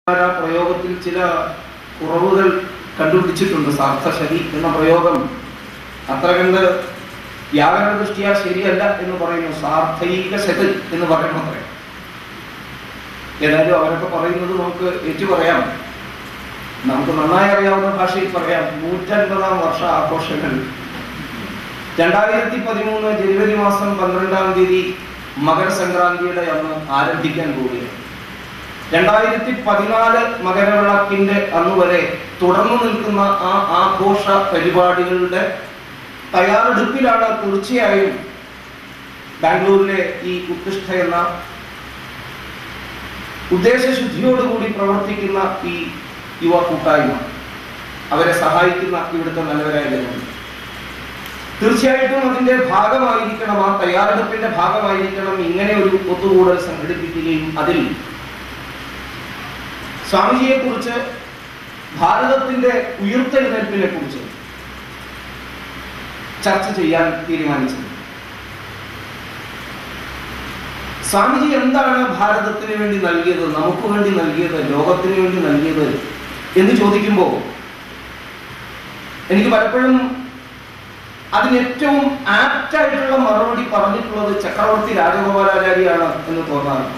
ആ പ്രയോഗത്തിൽ ചില കുറവുകൾ കണ്ടുപിടിച്ചിട്ടുണ്ട് സാർത്ഥശരി എന്ന പ്രയോഗം അത്ര കണ്ട് വ്യാകരണ ദൃഷ്ടിയാ ശരിയല്ല എന്ന് പറയുന്നു സാർത്ഥൈക ശരി എന്ന് പറയുന്നു അത്രേ ഏതായാലും അവരൊക്കെ പറയുന്നത് നമുക്ക് ഏറ്റു പറയാം നമുക്ക് നന്നായി അറിയാവുന്ന ഭാഷയിൽ പറയാം നൂറ്റൻപതാം വർഷ ആഘോഷങ്ങൾ രണ്ടായിരത്തി പതിമൂന്ന് ജനുവരി മാസം പന്ത്രണ്ടാം തീയതി മകരസംക്രാന്തിയുടെ അന്ന് ആരംഭിക്കാൻ പോവുകയാണ് രണ്ടായിരത്തി പതിനാല് മകരവിളക്കിന്റെ അന്ന് വരെ തുടർന്നു നിൽക്കുന്ന ആ ആഘോഷ പരിപാടികളുടെ തയ്യാറെടുപ്പിലാണ് തീർച്ചയായും ബാംഗ്ലൂരിലെ ഈ ഉത്കൃഷ്ട എന്ന ഉദ്ദേശശുദ്ധിയോടുകൂടി പ്രവർത്തിക്കുന്ന ഈ യുവ കൂട്ടായ്മ അവരെ സഹായിക്കുന്ന ഇവിടുത്തെ നല്ലവരായ ജനങ്ങൾ തീർച്ചയായിട്ടും അതിന്റെ ഭാഗമായിരിക്കണം ആ തയ്യാറെടുപ്പിന്റെ ഭാഗമായിരിക്കണം ഇങ്ങനെ ഒരു ഒത്തുകൂടൽ സംഘടിപ്പിക്കുകയും അതിൽ സ്വാമിജിയെ കുറിച്ച് ഭാരതത്തിന്റെ ഉയർത്തെഴുന്നേൽപ്പിനെ കുറിച്ച് ചർച്ച ചെയ്യാൻ തീരുമാനിച്ചത് സ്വാമിജി എന്താണ് ഭാരതത്തിന് വേണ്ടി നൽകിയത് നമുക്ക് വേണ്ടി നൽകിയത് ലോകത്തിന് വേണ്ടി നൽകിയത് എന്ന് ചോദിക്കുമ്പോൾ എനിക്ക് പലപ്പോഴും അതിന് ഏറ്റവും ആപ്റ്റായിട്ടുള്ള മറുപടി പറഞ്ഞിട്ടുള്ളത് ചക്രവർത്തി രാജഗോപാലാചാര്യാണ് എന്ന് തോന്നാറുണ്ട്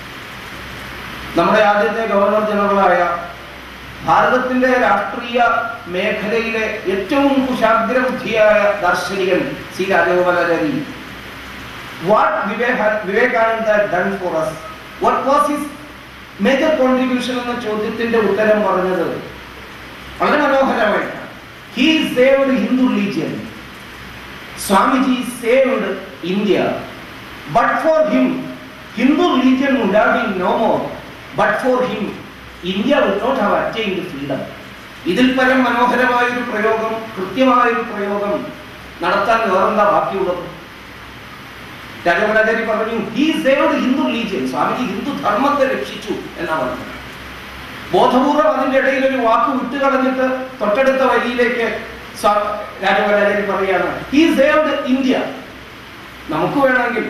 നമ്മുടെ ആദ്യത്തെ ഗവർണർ ജനറലായ ഭാരതത്തിന്റെ രാഷ്ട്രീയ മേഖലയിലെ ഏറ്റവും കുശാഗ്രബുദ്ധിയായ ദാർശനികൻ C Rajagopalachari what Vivekananda done for us what was his major contribution എന്ന ചോദ്യത്തിന്റെ ഉത്തരം പറഞ്ഞത് വളരെ മനോഹരമായിട്ടാണ് he saved Hindu religion Swamiji saved India but for him Hindu religion would have been no more but for him India would not have attained freedom ഇതിൽ പരം മനോഹരമായ ഒരു പ്രയോഗം കൃത്യമായ ഒരു പ്രയോഗം നടത്താൻ വേറെന്താ ബാക്കിയുള്ളത് രാജഗോപാലാചാരി പറഞ്ഞു he saved Hindu religion Swamiji Hindu ധർമ്മത്തെ രക്ഷിച്ചു എന്നാ പറഞ്ഞത് ബോധപൂർവം അതിന്റെ ഇടയിൽ ഒരു വാക്ക് വിട്ടുകളഞ്ഞിട്ട് തൊട്ടടുത്ത വരിയിലേക്ക് രാജഗോപാലാചാരി പറയാണ് ഹി സേവ്ഡ് ഇന്ത്യ നമുക്ക് വേണമെങ്കിൽ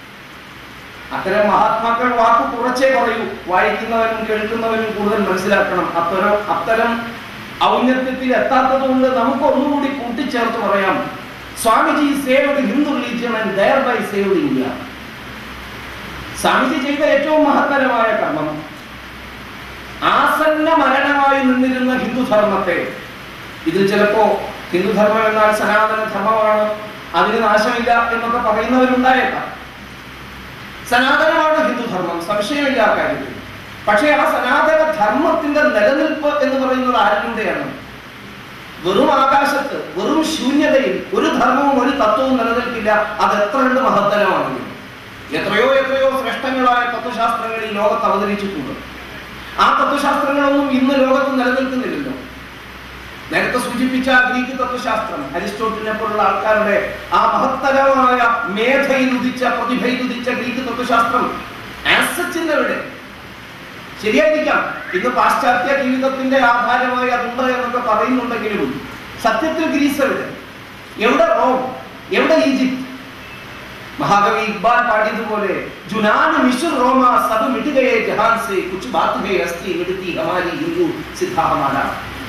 അത്തരം മഹാത്മാക്കൾ വാക്ക് കുറച്ചേ പറയൂ വായിക്കുന്നവനും കേൾക്കുന്നവനും കൂടുതൽ മനസ്സിലാക്കണം അത്തരം അത്തരം ഔന്നത്യത്തിൽ എത്താത്തത് കൊണ്ട് നമുക്ക് ഒന്നുകൂടി കൂട്ടിച്ചേർത്ത് പറയാം Swamiji saved Hindu religion and thereby saved India Swamiji ചെയ്ത ഏറ്റവും മഹത്തരമായ കർമ്മം ആസന്ന മരണമായി നിന്നിരുന്ന ഹിന്ദുധർമ്മത്തെ ഇതിൽ ചിലപ്പോ ഹിന്ദുധർമ്മം എന്നാൽ സനാതന ധർമ്മമാണ് അതിന് നാശമില്ല എന്നൊക്കെ പറയുന്നവരുണ്ടായേക്കാം സനാതനമാണ് ഹിന്ദുധർമ്മം സംശയമില്ല ആ കാര്യത്തിൽ പക്ഷേ ആ സനാതന ധർമ്മത്തിന്റെ നിലനിൽപ്പ് എന്ന് പറയുന്നത് ആരിലൂടെയാണ് വെറും ആകാശത്ത് വെറും ശൂന്യതയിൽ ഒരു ധർമ്മവും ഒരു തത്വവും നിലനിൽക്കില്ല അത് എത്ര കണ്ട് മഹത്തരമാണെങ്കിലും എത്രയോ എത്രയോ ശ്രേഷ്ഠങ്ങളായ തത്വശാസ്ത്രങ്ങൾ ഈ ലോകത്ത് അവതരിച്ചിട്ടുണ്ട് ആ തത്വശാസ്ത്രങ്ങളൊന്നും ഇന്ന് ലോകത്ത് നിലനിൽക്കുന്നില്ലല്ലോ നേരത്തെ സൂചിപ്പിച്ച ഗ്രീക്ക് തത്വശാസ്ത്രം അരിസ്റ്റോട്ടിലിനെ പോലുള്ള ആൾക്കാരുടെ ആ മഹത്തരമായ മേധയിൽ ഉദിച്ച പ്രതിഭയിൽ ഉദിച്ച ഗ്രീക്ക് തത്വശാസ്ത്രം ആസച്ചിന്റെ എവിടെ ശരിയായിരിക്കാം ഇന്ന് പാശ്ചാത്യ ജീവിതത്തിന്റെ ആധാരമായി അതുണ്ട് എന്നൊക്കെ പറയുന്നുണ്ടെങ്കിലും സത്യത്തിൽ ഗ്രീസ് എവിടെ എവിടെ റോം എവിടെ ഈജിപ്ത് മഹാകവി ഇക്ബാൽ പാടിയതുപോലെ ജുനാന് മിശ്ർ റോമ സബ് മിട്ടുകയെ ജഹാൻ സെ കുച്ച് ബാത്ത് ഹേ അസ്തി മിടുത്തി ഹമാരി ഹിന്ദു സിദ്ധ ഹമാര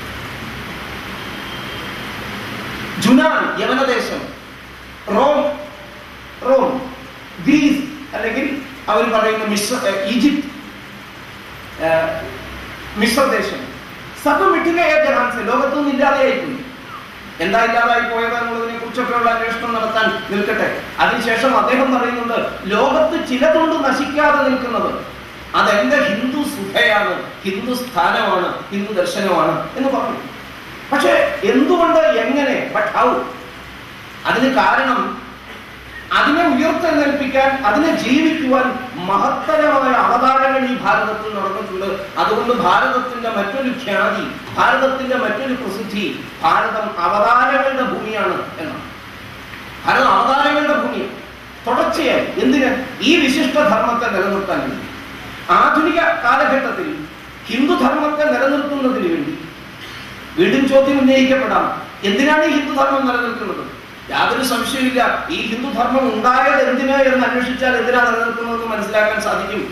ജുനാൻ യവനദേശം റോം റോം ഗ്രീസ് അല്ലെങ്കിൽ അവർ പറയുന്ന മിശ്ര ഈജിപ്ത് മിശ്രദേശം സബ് മിട്ടുകയെ ജഹാൻസ് ലോകത്തൊന്നും ഇല്ലാതെയായിപ്പോയി എന്താ ഇല്ലാതായി പോയത് എന്നുള്ളതിനെ കുറിച്ചൊക്കെയുള്ള അന്വേഷണം നടത്താൻ നിൽക്കട്ടെ അതിനുശേഷം അദ്ദേഹം പറയുന്നുണ്ട് ലോകത്ത് ചിലതുകൊണ്ട് നശിക്കാതെ നിൽക്കുന്നത് അതെന്റെ ഹിന്ദു സുഖയാണ് ഹിന്ദു സ്ഥാനമാണ് ഹിന്ദു ദർശനമാണ് എന്ന് പറഞ്ഞു പക്ഷെ എന്തുകൊണ്ട് എങ്ങനെ ബട്ട് ഹൗ അതിന് കാരണം അതിനെ ഉയർത്തെഴുന്നേൽപ്പിക്കാൻ അതിനെ ജീവിക്കുവാൻ മഹത്തരമായ അവതാരങ്ങൾ ഈ ഭാരതത്തിൽ നടന്നിട്ടുണ്ട് അതുകൊണ്ട് ഭാരതത്തിന്റെ മറ്റൊരു ഖ്യാതി ഭാരതത്തിന്റെ മറ്റൊരു പ്രസിദ്ധി ഭാരതം അവതാരങ്ങളുടെ ഭൂമിയാണ് എന്നാണ് ഭാരതം അവതാരങ്ങളുടെ ഭൂമിയാണ് തുടർച്ചയായി എന്തിന് ഈ വിശിഷ്ട ധർമ്മത്തെ നിലനിർത്താൻ വേണ്ടി ആധുനിക കാലഘട്ടത്തിൽ ഹിന്ദുധർമ്മത്തെ നിലനിർത്തുന്നതിന് വേണ്ടി വീണ്ടും ചോദ്യം ഉന്നയിക്കപ്പെടാം എന്തിനാണ് ഈ ഹിന്ദുധർമ്മം നിലനിൽക്കുന്നത് യാതൊരു സംശയമില്ല ഈ ഹിന്ദുധർമ്മം ഉണ്ടായത് എന്തിന് എന്ന് അന്വേഷിച്ചാൽ എന്തിനാണ് നിലനിൽക്കുന്നതെന്ന് മനസ്സിലാക്കാൻ സാധിക്കും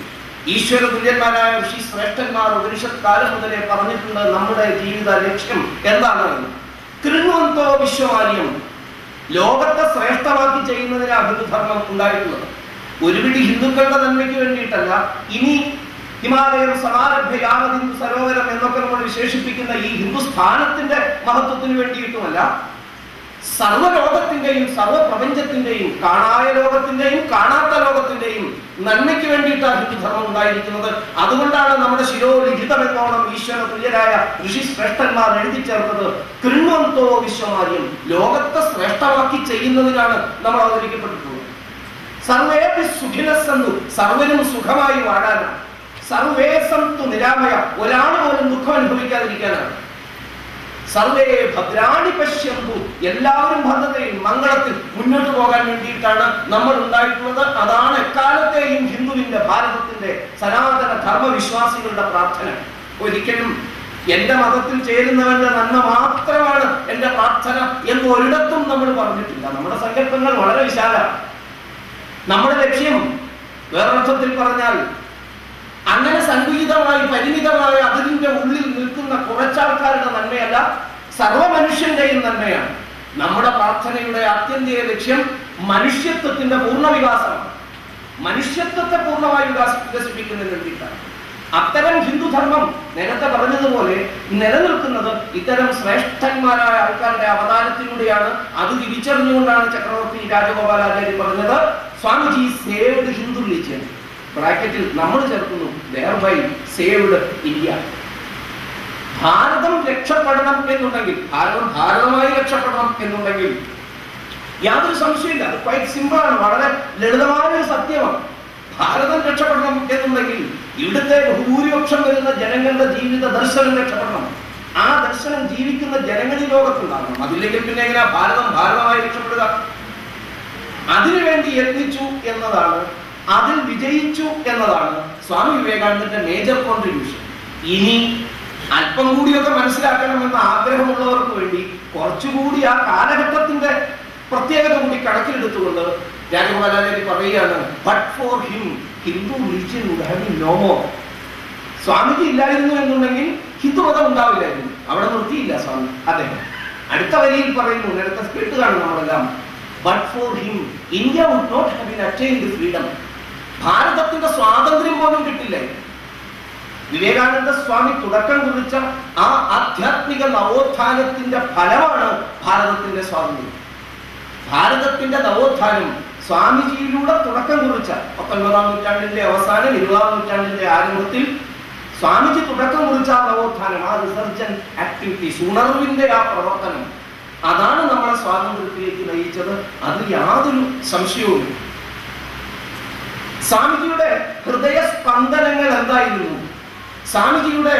ഈശ്വര തുല്യന്മാരായ ഋഷി ശ്രേഷ്ഠന്മാർ ഉപനിഷത്ത് കാലം മുതലേ പറഞ്ഞിട്ടുണ്ട് നമ്മുടെ ജീവിത ലക്ഷ്യം എന്താണ് കൃണ്വന്തോ വിശ്വമാര്യം ലോകത്തെ ശ്രേഷ്ഠമാക്കി ചെയ്യുന്നതിനാണ് ഹിന്ദുധർമ്മം ഉണ്ടായിട്ടുള്ളത് ഒരുപിടി ഹിന്ദുക്കളുടെ നന്മയ്ക്ക് വേണ്ടിയിട്ടല്ല ഇനി ഹിമാലയം സമാരഭ്യ യാവതിന്ദു സരോവരം എന്നൊക്കെ നമ്മൾ വിശേഷിപ്പിക്കുന്ന ഈ ഹിന്ദുസ്ഥാനത്തിന്റെ മഹത്വത്തിന് വേണ്ടിയിട്ടുമല്ല സർവ്വലോകത്തിന്റെയും സർവ്വപ്രപഞ്ചത്തിന്റെയും കാണായ ലോകത്തിന്റെയും കാണാത്ത ലോകത്തിന്റെയും നന്മയ്ക്ക് വേണ്ടിയിട്ടാണ് ഹിന്ദുധർമ്മം ഉണ്ടായിരിക്കുന്നത് അതുകൊണ്ടാണ് നമ്മുടെ ശിരോലിഖിതം എന്നോണം ഈശ്വര തുല്യരായ ഋഷി ശ്രേഷ്ഠന്മാർ എഴുതി ചേർത്തത് കൃണ്വന്തോ വിശ്വമാര്യം ലോകത്തെ ശ്രേഷ്ഠമാക്കി ചെയ്യുന്നതിനാണ് നമ്മൾ അവതരിക്കപ്പെട്ടിട്ടുള്ളത് സർവേപി സുഖിനസ്സെന്നു സർവരും സുഖമായി വാഴാനാണ് സർവേ സന്തു നിരാമയ ഒരാൾ പോലും ദുഃഖം അനുഭവിക്കാതിരിക്കാനാണ് സർവേ ഭദ്രാണി പശ്യന്തു എല്ലാവരും ഭദ്രതയിൽ മംഗളത്തിൽ മുന്നോട്ട് പോകാൻ വേണ്ടിയിട്ടാണ് നമ്മൾ ഉണ്ടായിട്ടുള്ളത് അതാണ് എക്കാലത്തെയും ഹിന്ദുവിന്റെ ഭാരതത്തിന്റെ സനാതന ധർമ്മവിശ്വാസികളുടെ പ്രാർത്ഥന ഒരിക്കലും എന്റെ മതത്തിൽ ചേരുന്നവന്റെ നന്മ മാത്രമാണ് എന്റെ പ്രാർത്ഥന എന്ന് ഒരിടത്തും നമ്മൾ പറഞ്ഞിട്ടില്ല നമ്മുടെ സങ്കല്പങ്ങൾ വളരെ വിശാലമാണ് നമ്മുടെ ലക്ഷ്യം വേറൊരർത്ഥത്തിൽ പറഞ്ഞാൽ അങ്ങനെ സങ്കുചിതമായി പരിമിതമായ അതിരിന്റെ ഉള്ളിൽ നിൽക്കുന്ന കുറച്ചാൾക്കാരുടെ നന്മയല്ല സർവ മനുഷ്യന്റെയും നന്മയാണ് നമ്മുടെ പ്രാർത്ഥനയുടെ ആത്യന്തിക ലക്ഷ്യം മനുഷ്യത്വത്തിന്റെ പൂർണ്ണ വികാസമാണ് മനുഷ്യത്വത്തെ പൂർണ്ണമായി വികാസ വികസിപ്പിക്കുന്നതിന് വേണ്ടിയിട്ടാണ് അത്തരം ഹിന്ദുധർമ്മം നേരത്തെ പറഞ്ഞതുപോലെ നിലനിൽക്കുന്നത് ഇത്തരം ശ്രേഷ്ഠന്മാരായ ആൾക്കാരുടെ അവതാരത്തിലൂടെയാണ് അത് തിരിച്ചറിഞ്ഞുകൊണ്ടാണ് ചക്രവർത്തി രാജഗോപാലാചാര്യ പറഞ്ഞത് സ്വാമിജി സേവ്ഡ് ഹിന്ദു റിലീജിയൻ ബ്രാക്കറ്റിൽ നമ്മൾ ചേർക്കുന്നു ബൈ സേവ്ഡ് ഇന്ത്യ ഭാരതം രക്ഷപ്പെടണം എന്നുണ്ടെങ്കിൽ ഭാരതം ഭാരതമായി രക്ഷപ്പെടണം എന്നുണ്ടെങ്കിൽ യാതൊരു സംശയമില്ല അത് ക്വൈറ്റ് സിമ്പിൾ ആണ് വളരെ ലളിതമായ ഒരു സത്യമാണ് ഭാരതം രക്ഷപ്പെടണം എന്നുണ്ടെങ്കിൽ ഇവിടുത്തെ ഭൂരിപക്ഷം വരുന്ന ജനങ്ങളുടെ ജീവിത ദർശനം രക്ഷപ്പെടണം ആ ദർശനം ജീവിക്കുന്ന ജനങ്ങൾ ഈ ലോകത്തുണ്ടാകണം അതില്ലെങ്കിൽ പിന്നെ എങ്ങനെയാ ഭാരതം ഭാരതമായി രക്ഷപ്പെടുക അതിനുവേണ്ടി യത്നിച്ചു എന്നതാണ് അതിൽ വിജയിച്ചു എന്നതാണ് സ്വാമി വിവേകാനന്ദന്റെ മേജർ കോൺട്രിബ്യൂഷൻ ഇനി അല്പം കൂടിയൊക്കെ മനസ്സിലാക്കണമെന്ന ആഗ്രഹമുള്ളവർക്ക് വേണ്ടി കുറച്ചുകൂടി ആ കാലഘട്ടത്തിന്റെ പ്രത്യേകത കൂടി കണക്കിലെടുത്തുകൊണ്ട് രാജഗോപാലാചാര്യ പറയുകയാണ് but for him Hindu religion would have been no more Swamiji ഇല്ലായിരുന്നു എന്നുണ്ടെങ്കിൽ ഹിന്ദുമതം ഉണ്ടാവില്ലായിരുന്നു അവിടെ നിർത്തിയില്ല സ്വാമി അദ്ദേഹം അടുത്ത വരിയിൽ പറയുന്നു നേരത്തെ കേട്ട് കാണും നമ്മളെല്ലാം but for him India would not have been attained freedom ഭാരതത്തിന്റെ സ്വാതന്ത്ര്യം പോലും കിട്ടില്ല വിവേകാനന്ദ സ്വാമി തുടക്കം കുറിച്ച ആ ആധ്യാത്മിക നവോത്ഥാനത്തിന്റെ ഫലമാണ് ഭാരതത്തിന്റെ സ്വാതന്ത്ര്യം ഭാരതത്തിന്റെ നവോത്ഥാനം സ്വാമിജിയിലൂടെ തുടക്കം കുറിച്ച പത്തൊൻപതാം നൂറ്റാണ്ടിന്റെ അവസാനം ഇരുപതാം നൂറ്റാണ്ടിന്റെ ആരംഭത്തിൽ സ്വാമിജി തുടക്കം കുറിച്ച ആ നവോത്ഥാനം ആ റിസർജൻ ആക്ടിവിറ്റീസ് ഉണർവിന്റെ ആ പ്രവർത്തനം അതാണ് നമ്മളെ സ്വാതന്ത്ര്യത്തിലേക്ക് നയിച്ചത് അത് യാതൊരു സംശയവുമില്ല സ്വാമിജിയുടെ ഹൃദയ സ്പന്ദനങ്ങൾ എന്തായിരുന്നു സ്വാമിജിയുടെ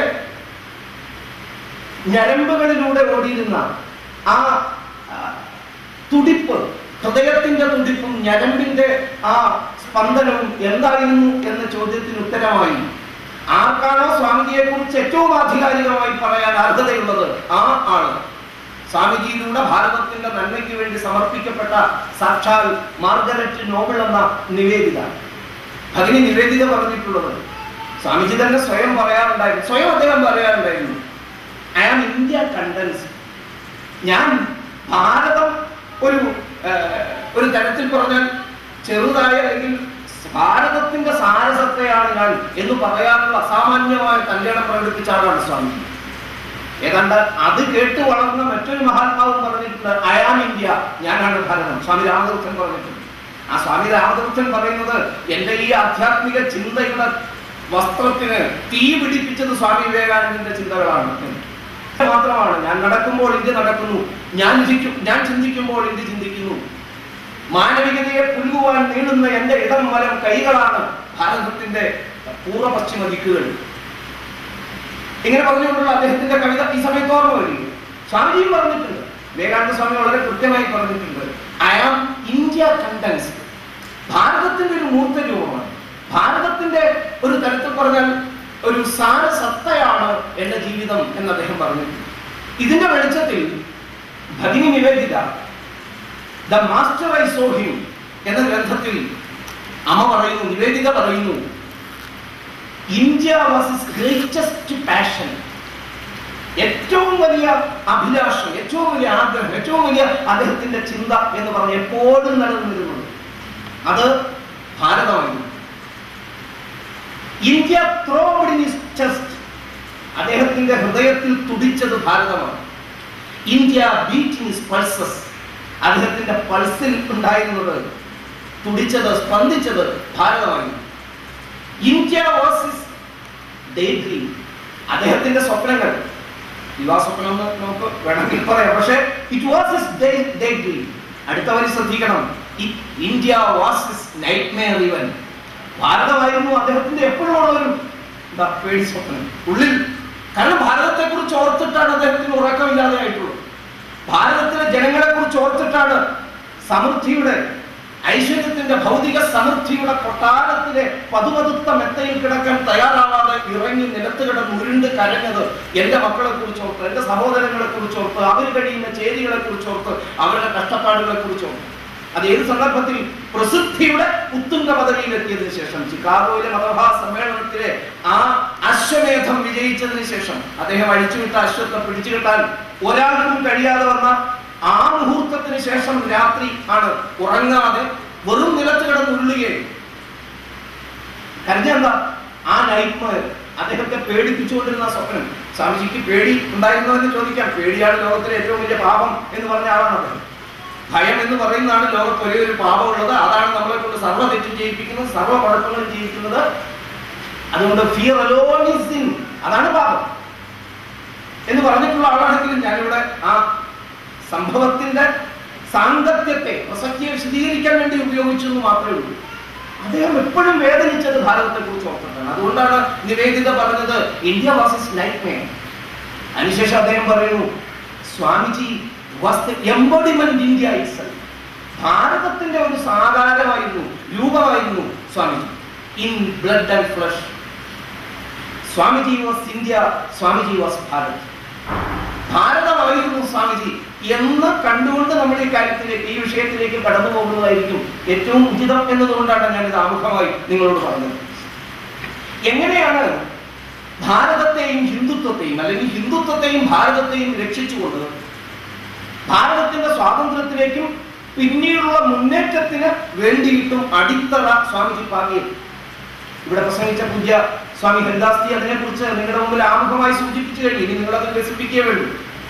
ഞരമ്പുകളിലൂടെ ഓടിയിരുന്ന ആ ആ, തുടിപ്പ് ഹൃദയത്തിന്റെ തുടിപ്പും ഞരമ്പിന്റെ ആ സ്പന്ദനവും എന്തായിരുന്നു എന്ന ചോദ്യത്തിന് ഉത്തരമായി ആർക്കാണോ സ്വാമിജിയെ കുറിച്ച് ഏറ്റവും ആധികാരികമായി പറയാൻ അർഹതയുള്ളത് ആ ആണ് സ്വാമിജിയിലൂടെ ഭാരതത്തിന്റെ നന്മയ്ക്ക് വേണ്ടി സമർപ്പിക്കപ്പെട്ട സാക്ഷാൽ മാർഗരറ്റ് നോബിൾ എന്ന നിവേദിത ഭഗിനി നിവേദിത പറഞ്ഞിട്ടുള്ളത് സ്വാമിജി തന്നെ സ്വയം പറയാറുണ്ടായിരുന്നു സ്വയം അദ്ദേഹം പറയാറുണ്ടായിരുന്നു ഐ ആം ഇന്ത്യ കണ്ടൻസ് ഞാൻ ഭാരതം ഒരു ഏഹ്, ഒരു തരത്തിൽ പറഞ്ഞാൽ ചെറുതായ അല്ലെങ്കിൽ ഭാരതത്തിന്റെ സാരസത്തെയാണ് ഞാൻ എന്ന് പറയാനുള്ള അസാമാന്യമായ കല്യാണം പ്രകടിപ്പിച്ച ആളാണ് സ്വാമിജി ഏതാണ്ട് അത് കേട്ട് വളർന്ന മറ്റൊരു മഹാത്മാവും പറഞ്ഞിട്ടുണ്ട് ഐ ആം ഇന്ത്യ ഞാനാണ് ഭാരതം സ്വാമി രാമകൃഷ്ണൻ പറഞ്ഞിട്ടുണ്ട് ആ സ്വാമി രാമകൃഷ്ണൻ പറയുന്നത് എന്റെ ഈ ആധ്യാത്മിക ചിന്തയുടെ വസ്ത്രത്തിന് തീ പിടിപ്പിച്ചത് സ്വാമി വിവേകാനന്ദന്റെ ചിന്തകളാണ് എന്ന്. മാത്രമാണ് ഞാൻ നടക്കുമ്പോൾ ഇന്ത്യ നടക്കുന്നു ഞാൻ ചിന്തിക്കും ഞാൻ ചിന്തിക്കുമ്പോൾ ഇന്ത്യ ചിന്തിക്കുന്നു മാനവികതയെ പുൽകുവാൻ നീളുന്ന എന്റെ ഇടം വലം കൈകളാണ് ഭാരതത്തിന്റെ പൂർവ്വ പശ്ചിമ ദിക്കുകൾ ഇങ്ങനെ പറഞ്ഞുകൊണ്ടുള്ള അദ്ദേഹത്തിന്റെ കവിത ഈ സമയത്ത് ഓർമ്മ വരും സ്വാമിജിയും പറഞ്ഞിട്ടുണ്ട് വിവേകാനന്ദ സ്വാമി വളരെ കൃത്യമായി പറഞ്ഞിട്ടുണ്ട് ഐ ആം ഇന്ത്യ കണ്ടൻസ് ഭാരതത്തിന്റെ ഒരു മൂർത്ത രൂപമാണ് ഭാരതത്തിന്റെ ഒരു തരത്തിൽ പറഞ്ഞാൽ ഒരു സാരസത്തയാണ് എന്റെ ജീവിതം എന്ന് അദ്ദേഹം പറഞ്ഞിട്ടുണ്ട് ഇതിന്റെ വെളിച്ചത്തിൽ Bhagini Nivedita the master I saw him എന്ന ഗ്രന്ഥത്തിൽ അമ്മ പറയുന്നു നിവേദിത പറയുന്നു India was his greatest passion ഏറ്റവും വലിയ അഭിലാഷം ഏറ്റവും വലിയ ആഗ്രഹം ഏറ്റവും വലിയ അദ്ദേഹത്തിന്റെ ചിന്ത എന്ന് പറഞ്ഞ് എപ്പോഴും നിലനിന്നിരുന്നത് അത് ഭാരതമായിരുന്നു India throbbed in his chest അദ്ദേഹത്തിന്റെ ഹൃദയത്തിൽ തുടിച്ചത് ഭാരതമാണ് India beat in his pulses അദ്ദേഹത്തിന്റെ പൾസിൽ ഉണ്ടായിരുന്നത് തുടിച്ചത് സ്പന്ദിച്ചത് ഭാരതമായിരുന്നു India was his day dream അദ്ദേഹത്തിന്റെ സ്വപ്നങ്ങൾ യുവാസ്വപ്നം എന്ന് നമുക്ക് വേണമെങ്കിൽ പറയാം പക്ഷേ it was his day day dream അടുത്ത വരി ശ്രദ്ധിക്കണം India was his nightmare even ഭാരതമായിരുന്നു അദ്ദേഹത്തിന്റെ എപ്പോഴും ഉള്ള ഒരു എന്താ പേടി സ്വപ്നം ഉള്ളിൽ കാരണം ഭാരതത്തെ കുറിച്ച് ഓർത്തിട്ടാണ് അദ്ദേഹത്തിന് ഉറക്കമില്ലാതെ ആയിട്ടുള്ളത് ഭാരതത്തിലെ ജനങ്ങളെ കുറിച്ച് ഓർത്തിട്ടാണ് സമൃദ്ധിയുടെ ഐശ്വര്യത്തിന്റെ ഭൗതിക സമൃദ്ധിയുടെ കൊട്ടാരത്തിലെ പതുപതുത്ത മെത്തയിൽ കിടക്കാൻ തയ്യാറാവാതെ ഇറങ്ങി നിലത്ത് കിടന്ന് ഉരുണ്ട് കരഞ്ഞത് എന്റെ മക്കളെ കുറിച്ച് ഓർത്ത് എന്റെ സഹോദരങ്ങളെ കുറിച്ച് ഓർത്ത് അവർ കഴിയുന്ന ചേരികളെ കുറിച്ച് ഓർത്ത് അവരുടെ കഷ്ടപ്പാടുകളെ കുറിച്ച് ഓർത്ത് അത് ഏത് സന്ദർഭത്തിൽ പ്രസിദ്ധിയുടെ ഉത്തുംഗ പദവിയിലെത്തിയതിനു ശേഷം ചിക്കാഗോയിലെ മതഭാ സമ്മേളനത്തിലെ ആ അശ്വമേധം വിജയിച്ചതിന് ശേഷം അദ്ദേഹം അഴിച്ചുവിട്ട അശ്വത്തെ പിടിച്ചു കിട്ടാൻ ഒരാൾക്കും കഴിയാതെ വന്ന ആ മുഹൂർത്തത്തിന് ശേഷം രാത്രി ആണ് ഉറങ്ങാതെ വെറും നിലത്ത് കിടന്ന് ഉരുളുകയും കരുതെന്താ ആ നൈറ്റ്മയർ അദ്ദേഹത്തെ പേടിപ്പിച്ചുകൊണ്ടിരുന്ന സ്വപ്നം സ്വാമിജിക്ക് പേടി ഉണ്ടായിരുന്നോ എന്ന് ചോദിക്കാം പേടിയാണ് ലോകത്തിലെ ഏറ്റവും വലിയ പാപം എന്ന് പറഞ്ഞ ആളാണ് അദ്ദേഹം ഭയം എന്ന് പറയുന്നതാണ് ലോകത്ത് ഒരേ ഒരു പാപമുള്ളത് അതാണ് നമ്മളെ കൊണ്ട് സർവ്വ തെറ്റും ചെയ്യിപ്പിക്കുന്നത് സർവ്വ കുഴപ്പങ്ങളും ചെയ്യിക്കുന്നത് അതുകൊണ്ട് ഫിയർ അലോൺ ഇസ് സിൻ അതാണ് പാപം എന്ന് പറഞ്ഞിട്ടുള്ള ആളാണെങ്കിലും ഞാനിവിടെ ആ സംഭവത്തിന്റെ സാങ്കത്യത്തെ പ്രസക്തിയെ വിശദീകരിക്കാൻ വേണ്ടി ഉപയോഗിച്ചു എന്ന് മാത്രമേ ഉള്ളൂ അദ്ദേഹം എപ്പോഴും വേദനിച്ചത് ഭാരതത്തെ കുറിച്ച് ഓർത്തിട്ടാണ് അതുകൊണ്ടാണ് നിവേദിത പറഞ്ഞത് ഇന്ത്യ വാസ് ഇസ് ലൈഫ് മേ അതിനുശേഷം അദ്ദേഹം പറയുന്നു Swamiji was the embodiment India itself ഭാരതത്തിന്റെ ഒരു സാകാരമായിരുന്നു രൂപമായിരുന്നു Swamiji in blood and flesh Swamiji was India Swamiji was Bharat ഭാരതമായിരുന്നു സ്വാമിജി എന്ന് കണ്ടുകൊണ്ട് നമ്മൾ ഈ കാര്യത്തിലേക്ക് ഈ വിഷയത്തിലേക്ക് കടന്നു പോകുന്നതായിരിക്കും ഏറ്റവും ഉചിതം എന്നതുകൊണ്ടാണ് ഞാൻ ഇത് ആമുഖമായി നിങ്ങളോട് പറഞ്ഞത് എങ്ങനെയാണ് ഭാരതത്തെയും ഹിന്ദുത്വത്തെയും അല്ലെങ്കിൽ ഹിന്ദുത്വത്തെയും ഭാരതത്തെയും രക്ഷിച്ചുകൊണ്ട് ഭാരതത്തിന്റെ സ്വാതന്ത്ര്യത്തിലേക്കും പിന്നീടുള്ള മുന്നേറ്റത്തിന് വേണ്ടിയിട്ടും അടിത്തറ സ്വാമിജി പാകിയത് ഇവിടെ പ്രസംഗിച്ച പൂജ്യ സ്വാമി ഹരിദാസ്തി അതിനെ കുറിച്ച് നിങ്ങളുടെ മുമ്പിൽ ആമുഖമായി സൂചിപ്പിച്ചു കഴിഞ്ഞു ഇനി നിങ്ങളത് വികസിപ്പിക്കേ വേണ്ടു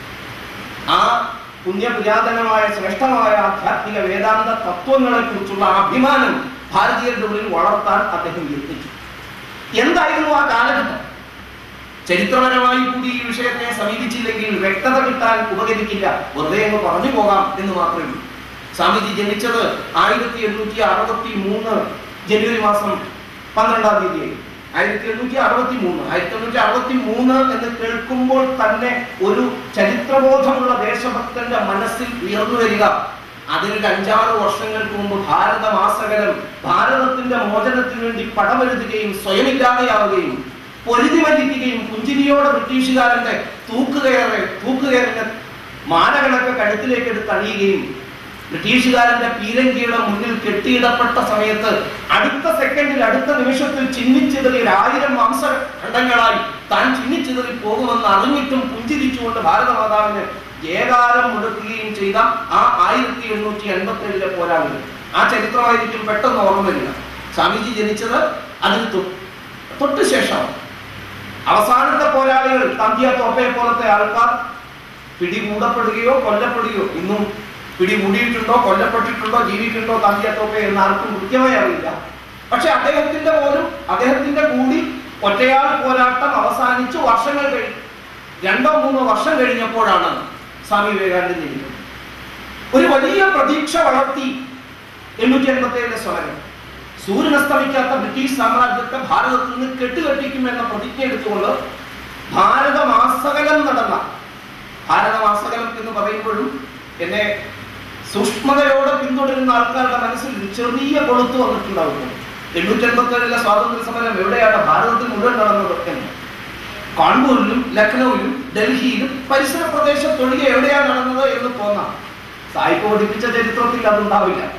ആ പുണ്യപുരാതനമായ ശ്രേഷ്ഠമായ ആധ്യാത്മിക വേദാന്ത തത്വങ്ങളെ കുറിച്ചുള്ള അഭിമാനം ഭാരതീയരുടെ ഉള്ളിൽ വളർത്താൻ അദ്ദേഹം യത്നിച്ചു എന്തായിരുന്നു ആ കാലഘട്ടം ചരിത്രപരമായി കൂടി ഈ വിഷയത്തെ സമീപിച്ചില്ലെങ്കിൽ വ്യക്തത കിട്ടാൻ ഉപകരിക്കില്ല വെറുതെ അങ്ങ് പറഞ്ഞു പോകാം എന്ന് മാത്രമേ ഉള്ളൂ സ്വാമിജി ജനിച്ചത് ആയിരത്തി എണ്ണൂറ്റി അറുപത്തി മൂന്ന് ജനുവരി മാസം പന്ത്രണ്ടാം തീയതി ആയിരത്തി എണ്ണൂറ്റി അറുപത്തി മൂന്ന് ആയിരത്തി എണ്ണൂറ്റി അറുപത്തി മൂന്ന് എന്ന് കേൾക്കുമ്പോൾ തന്നെ ഒരു ചരിത്രബോധമുള്ള ദേശഭക്തന്റെ മനസ്സിൽ ഉയർന്നു വരിക അതിനൊരു അഞ്ചാറ് വർഷങ്ങൾക്ക് മുമ്പ് ഭാരതമാസകലം ഭാരതത്തിന്റെ മോചനത്തിന് വേണ്ടി പടമെഴുതുകയും സ്വയം ഇല്ലാതെയാവുകയും പൊരുതി വലിക്കുകയും പുഞ്ചിരിയോടെ ബ്രിട്ടീഷുകാരന്റെ തൂക്കുകയറെ തൂക്കുകയറിന്റെ മാലകളൊക്കെ കഴുത്തിലേക്ക് എടുത്ത് അണിയുകയും ബ്രിട്ടീഷുകാരന്റെ പീരങ്കിയുടെ മുന്നിൽ കെട്ടിയിടപ്പെട്ട സമയത്ത് അടുത്ത സെക്കൻഡിൽ അടുത്ത നിമിഷത്തിൽ ചിന്നിച്ചിതറി ആയിരം മാംസഖണ്ഡങ്ങളായി താൻ ചിന്നിച്ചിതറി പോകുമെന്ന് അറിഞ്ഞിട്ടും പുഞ്ചിരിച്ചുകൊണ്ട് ഭാരതമാതാവിന് ഏകാരം മുടക്കുകയും ചെയ്ത ആ ആയിരത്തി എണ്ണൂറ്റി എൺപത്തി ഏഴിലെ പോരാളികൾ ആ ചരിത്രമായിരിക്കും പെട്ടെന്ന് ഓർമ്മ വരിക സ്വാമിജി ജനിച്ചത് അതിന് തൊ- തൊട്ട് ശേഷം അവസാനത്തെ പോരാളികൾ തന്തിയ തോപ്പയെ പോലത്തെ ആൾക്കാർ പിടികൂടപ്പെടുകയോ കൊല്ലപ്പെടുകയോ ഇന്നും പിടികൂടിയിട്ടുണ്ടോ കൊല്ലപ്പെട്ടിട്ടുണ്ടോ ജീവിക്കുന്നുണ്ടോ തന്തിയ തോപ്പെ എന്ന് ആർക്കും കൃത്യമായി അറിയില്ല പക്ഷെ അദ്ദേഹത്തിന്റെ പോലും അദ്ദേഹത്തിന്റെ കൂടി ഒറ്റയാൾ പോരാട്ടം അവസാനിച്ച് വർഷങ്ങൾ കഴിഞ്ഞു രണ്ടോ മൂന്നോ വർഷം കഴിഞ്ഞപ്പോഴാണ് സ്വാമി വിവേകാനന്ദൻ ജനിക്കുന്നത് ഒരു വലിയ പ്രതീക്ഷ വളർത്തി എണ്ണൂറ്റി എൺപത്തി ഏഴിലെ സ്വരം സൂര്യൻ അസ്തമിക്കാത്ത ബ്രിട്ടീഷ് സാമ്രാജ്യത്തെ ഭാരതത്തിൽ നിന്ന് കെട്ടുകെട്ടിക്കുമെന്ന പ്രതിജ്ഞ എടുത്തുകൊണ്ട് ഭാരതമാസകലം നടന്ന ഭാരതമാസകലം എന്ന് പറയുമ്പോഴും എന്നെ സൂക്ഷ്മതയോടെ പിന്തുടരുന്ന ആൾക്കാരുടെ മനസ്സിൽ ഒരു ചെറിയ കൊളുത്ത് വന്നിട്ടുണ്ടാവും എണ്ണൂറ്റി എൺപത്തി ഏഴിലെ സ്വാതന്ത്ര്യ സമരം എവിടെയാണ് ഭാരതത്തിൽ മുഴുവൻ നടന്നത് എന്ന് കാൺപൂരിലും ലക്നൌവിലും ഡൽഹിയിലും പരിസര പ്രദേശത്തൊഴികെ എവിടെയാണ് നടന്നത് എന്ന് തോന്നാം സായിപ്പ് പഠിപ്പിച്ച ചരിത്രത്തിൽ അതുണ്ടാവില്ല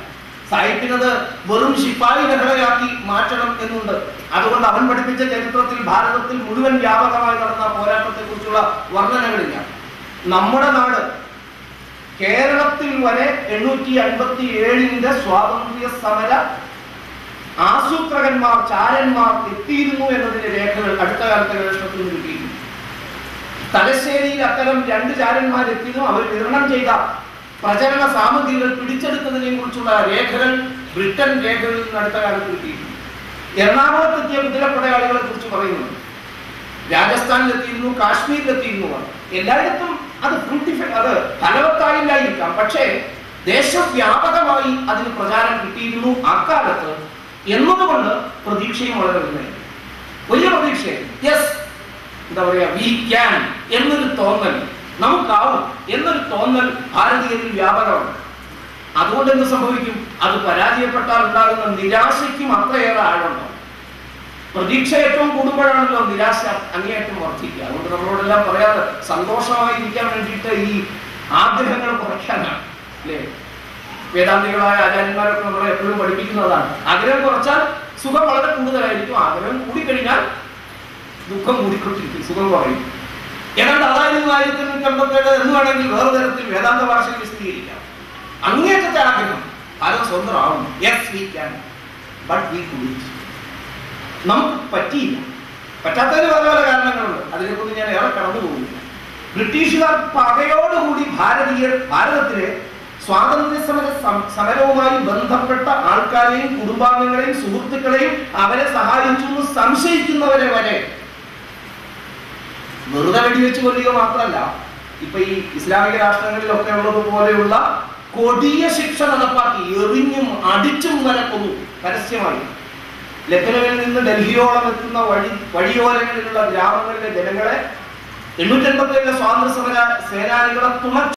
സാഹിത്യനത് വെറും ശിപ്പായി ലഹളയാക്കി മാറ്റണം എന്നുണ്ട് അതുകൊണ്ട് അവൻ പഠിപ്പിച്ച ചരിത്രത്തിൽ ഭാരതത്തിൽ മുഴുവൻ വ്യാപകമായി നടന്ന പോരാട്ടത്തെ കുറിച്ചുള്ള വർണ്ണനകളില്ല നമ്മുടെ നാട് കേരളത്തിൽ വരെ എണ്ണൂറ്റി അൻപത്തി ഏഴിന്റെ സ്വാതന്ത്ര്യ സമര ആസൂത്രകന്മാർ ചാരന്മാർ എത്തിയിരുന്നു എന്നതിന്റെ രേഖകൾ അടുത്ത കാലത്തെ ഗവേഷണത്തിൽ നിന്ന് കിട്ടിയിരുന്നു തലശ്ശേരിയിൽ അത്തരം രണ്ട് ചാരന്മാർ എത്തിയതും അവർ വിതരണം ചെയ്ത പ്രചരണ സാമഗ്രികൾ പിടിച്ചെടുത്തതിനെ കുറിച്ചുള്ള രേഖകൾ ബ്രിട്ടൻ രേഖകളിൽ നിന്ന് അടുത്ത കാലത്ത് കിട്ടിയിരുന്നു എറണാകുളത്തെത്തിയ കുതിരപ്പടയാളികളെ കുറിച്ച് പറയുന്നു രാജസ്ഥാനിലെത്തിയിരുന്നു കാശ്മീരിലെത്തിയിരുന്നു അവർ. എല്ലായിടത്തും അത് ഫ്രൂട്ടിഫൈ അത് ഫലവത്തായില്ലായിരിക്കാം പക്ഷേ ദേശവ്യാപകമായി അതിന് പ്രചാരം കിട്ടിയിരുന്നു അക്കാലത്ത് എന്നതുകൊണ്ട് പ്രതീക്ഷയും വളരെ വലുതായിരുന്നു വലിയ പ്രതീക്ഷയായിരുന്നു യെസ് എന്താ പറയാ വി ക്യാൻ എന്നൊരു തോന്നൽ നമുക്കാവും എന്നൊരു തോന്നൽ ഭാരതീയത്തിൽ വ്യാപകമാണ് അതുകൊണ്ട് എന്ത് സംഭവിക്കും അത് പരാജയപ്പെട്ടാൽ ഉണ്ടാകുന്ന നിരാശയ്ക്കും അത്രയേറെ ആഴമുണ്ടാവും പ്രതീക്ഷ ഏറ്റവും കൂടുമ്പോഴാണല്ലോ നിരാശ അങ്ങേയറ്റം വർദ്ധിക്കുക അതുകൊണ്ട് നമ്മളോടെല്ലാം പറയാതെ സന്തോഷമായിരിക്കാൻ വേണ്ടിയിട്ട് ഈ ആഗ്രഹങ്ങൾ കുറയ്ക്കാനാണ് അല്ലേ വേദാന്തികളായ ആചാര്യന്മാരൊക്കെ നമ്മളെ എപ്പോഴും പഠിപ്പിക്കുന്നതാണ് ആഗ്രഹം കുറച്ചാൽ സുഖം വളരെ കൂടുതലായിരിക്കും ആഗ്രഹം കൂടിക്കഴിഞ്ഞാൽ ദുഃഖം കൂടിക്കൊണ്ടിരിക്കും സുഖം കുറയും ഏതാണ്ട് അതായിരുന്നു ആയിരത്തി എണ്ണൂറ്റി അമ്പത്തേഴ് എന്ന് വേണമെങ്കിൽ വേറെ തരത്തിൽ വേദാന്ത ഭാഷയിൽ വിശദീകരിക്കാം അങ്ങേറ്റത്തെ ആഗ്രഹം ഭാരതം സ്വന്തമാവും yes we can but we couldn't നമുക്ക് പറ്റിയില്ല പറ്റാത്തതിന് പല പല കാരണങ്ങളുണ്ട് അതിനെക്കുറിച്ച് ഞാൻ ഏറെ കടന്നു പോകുന്നില്ല ബ്രിട്ടീഷുകാർ പകയോടുകൂടി ഭാരതീയർ ഭാരതത്തിലെ സ്വാതന്ത്ര്യ സമര സം- സമരവുമായി ബന്ധപ്പെട്ട ആൾക്കാരെയും കുടുംബാംഗങ്ങളെയും സുഹൃത്തുക്കളെയും അവരെ സഹായിച്ചു എന്ന് സംശയിക്കുന്നവരെ വരെ വെറുതെ വെടിവെച്ച് കൊല്ലുക മാത്രമല്ല ഇപ്പൊ ഈ ഇസ്ലാമിക രാഷ്ട്രങ്ങളിലൊക്കെ ഉള്ളത് പോലെയുള്ള കൊടിയ ശിക്ഷ നടപ്പാക്കി എറിഞ്ഞും അടിച്ചും വരെ കൊന്നു പരസ്യമായി ലക്നൌവിൽ നിന്ന് ഡൽഹിയോളം എത്തുന്ന വഴി വഴിയോരങ്ങളിലുള്ള ഗ്രാമങ്ങളിലെ ജനങ്ങളെ എണ്ണൂറ്റി എൺപത്തി ഏഴിലെ സ്വാതന്ത്ര്യ സമര സേനാനികളെ തുണ